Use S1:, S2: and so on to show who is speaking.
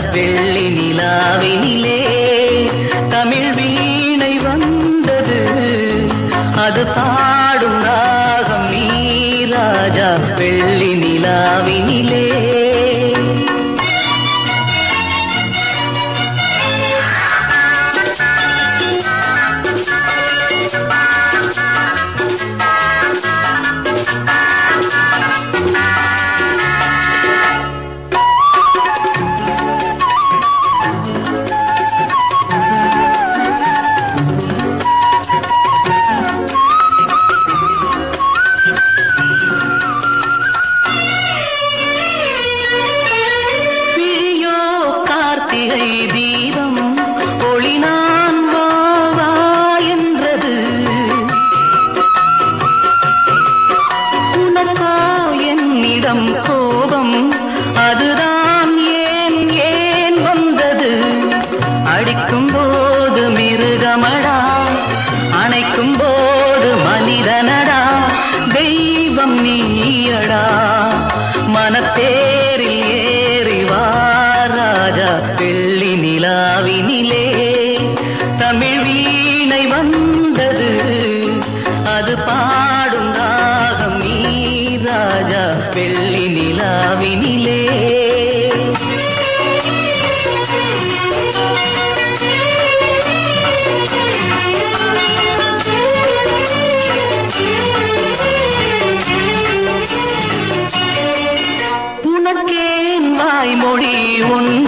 S1: வெள்ளி நிலாவினிலே தமிழ் வீணை வந்தது அது பாடும் ராகம் நீ ராஜா வெள்ளி நிலாவினிலே பிரியோ கார்த்திகை தீபம் ஒளி நான் வா வா என்றது உனக்கோ என்னிடம் கோபம் அதுதான் ஏன் ஏன் வந்தது அடிக்கும் போது மிருகமடா அணைக்கும் போது மனிதனடா தெய்வம் நீயடா மனத்தேரில் ஏறி வா ராஜா வெள்ளி நிலாவினிலே தமிழ் வீணை வந்தது அது பாடும் ராகம் நீ ராஜா வெள்ளி நிலாவினிலே உனக்கேன் வாய்மொழி உன்